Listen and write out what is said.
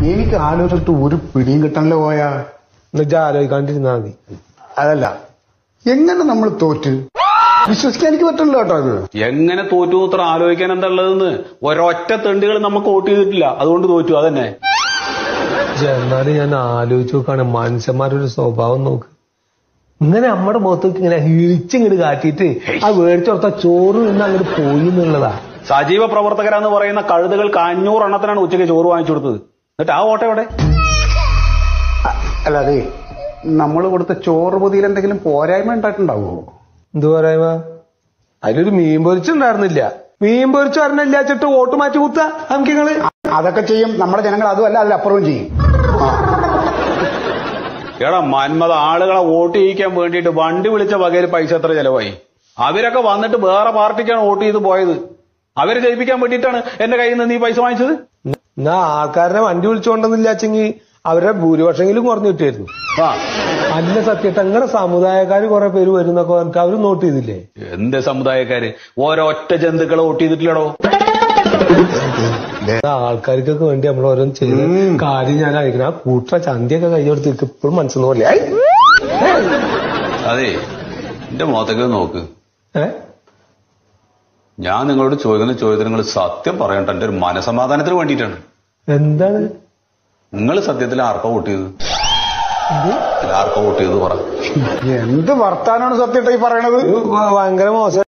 എനിക്ക് ആലോചിച്ചിട്ട് ഒരു പിടിയും കിട്ടണല്ലോ പോയാ എന്നിട്ട് ആലോചിക്കാണ്ടിരുന്നാ മതി അതല്ല എങ്ങനെ നമ്മൾ തോറ്റ് വിശ്വസിക്കാൻ എനിക്ക് പറ്റില്ല കേട്ടോ ഇത് എങ്ങനെ തോറ്റു ഇത്ര ആലോചിക്കാൻ എന്താ ഉള്ളതെന്ന് ഒരൊറ്റ തെണ്ടുകൾ നമുക്ക് വോട്ട് ചെയ്തിട്ടില്ല അതുകൊണ്ട് തോറ്റു അതന്നെ പക്ഷെ എന്നാലും ഞാൻ ആലോചിച്ച് നോക്കാണ് മനുഷ്യന്മാരൊരു സ്വഭാവം നോക്ക് ഇങ്ങനെ നമ്മുടെ മുഖത്തേക്ക് ഇങ്ങനെ ഇഴിച്ചിങ്ങോട്ട് കാട്ടിയിട്ട് ആ മേടിച്ചോർത്ത ചോറ് നിന്ന് അങ്ങോട്ട് പോയി എന്നുള്ളതാ സജീവ പ്രവർത്തകരാന്ന് പറയുന്ന കഴുതകൾക്ക് അഞ്ഞൂറെണ്ണത്തിനാണ് ഉച്ചയ്ക്ക് ചോറ് വാങ്ങിച്ചു കൊടുത്തത് എന്നിട്ട് ആ വോട്ട് എവിടെ അല്ല അതെ നമ്മൾ കൊടുത്ത ചോറ് പൊതിയിൽ എന്തെങ്കിലും പോരായ്മ ഉണ്ടായിട്ടുണ്ടാവോ എന്തു പറയാ അതിലൊരു മീൻ പൊരിച്ചുണ്ടായിരുന്നില്ല മീൻ പൊരിച്ചു പറഞ്ഞില്ലാച്ചിട്ട് വോട്ട് മാറ്റി കുത്ത നമുക്ക് നിങ്ങള് അതൊക്കെ ചെയ്യും നമ്മുടെ ജനങ്ങൾ അതുമല്ല അതിലപ്പുറവും ചെയ്യും എടാ മന്മത ആളുകളെ വോട്ട് ചെയ്യിക്കാൻ വേണ്ടിയിട്ട് വണ്ടി വിളിച്ച വകയിൽ പൈസ എത്ര ചെലവായി അവരൊക്കെ വന്നിട്ട് വേറെ പാർട്ടിക്കാണ് വോട്ട് ചെയ്ത് പോയത് അവരെ ജയിപ്പിക്കാൻ വേണ്ടിയിട്ടാണ് എന്റെ കയ്യിൽ നിന്ന് നീ പൈസ വാങ്ങിച്ചത് എന്നാ ആൾക്കാരെ വണ്ടി വിളിച്ചുകൊണ്ടെന്നില്ലാച്ചെങ്കിൽ അവരുടെ ഭൂരിപക്ഷമെങ്കിലും കുറഞ്ഞു കിട്ടിയായിരുന്നു ആ അല്ല സത്യത്തെ അങ്ങനെ സമുദായക്കാർ കുറെ പേര് വരുന്നൊക്കെ പറഞ്ഞിട്ട് അവര് നോട്ട് ചെയ്തില്ലേ എന്ത് സമുദായക്കാര് ഒരൊറ്റ ജന്തുക്കളെ വോട്ട് ചെയ്തിട്ടില്ലടോ ആ ആൾക്കാർക്കൊക്കെ വേണ്ടി നമ്മൾ ഓരോന്ന് ചെയ്ത് കാര്യം ഞാൻ അയക്കണം ആ കൂട്ട ചന്തിയൊക്കെ കൈയെടുത്ത് എനിക്ക് ഇപ്പോഴും മനസ്സിന്ന് പോലെ അതെ എന്റെ മുഖത്തേക്ക് നോക്ക് ഏഹ് ഞാൻ നിങ്ങളോട് ചോദിക്കുന്ന ചോദ്യത്തിന് നിങ്ങൾ സത്യം പറയണ്ട എന്റെ ഒരു മനസമാധാനത്തിന് വേണ്ടിയിട്ടാണ് എന്താണ് നിങ്ങൾ സത്യത്തിൽ ആർക്കാ വോട്ട് ചെയ്തത് ആർക്കാ വോട്ട് ചെയ്തത് പറ എന്ത് വർത്താനാണ് സത്യമായിട്ട് ഈ പറയണത് ഇത് ഭയങ്കര മോശം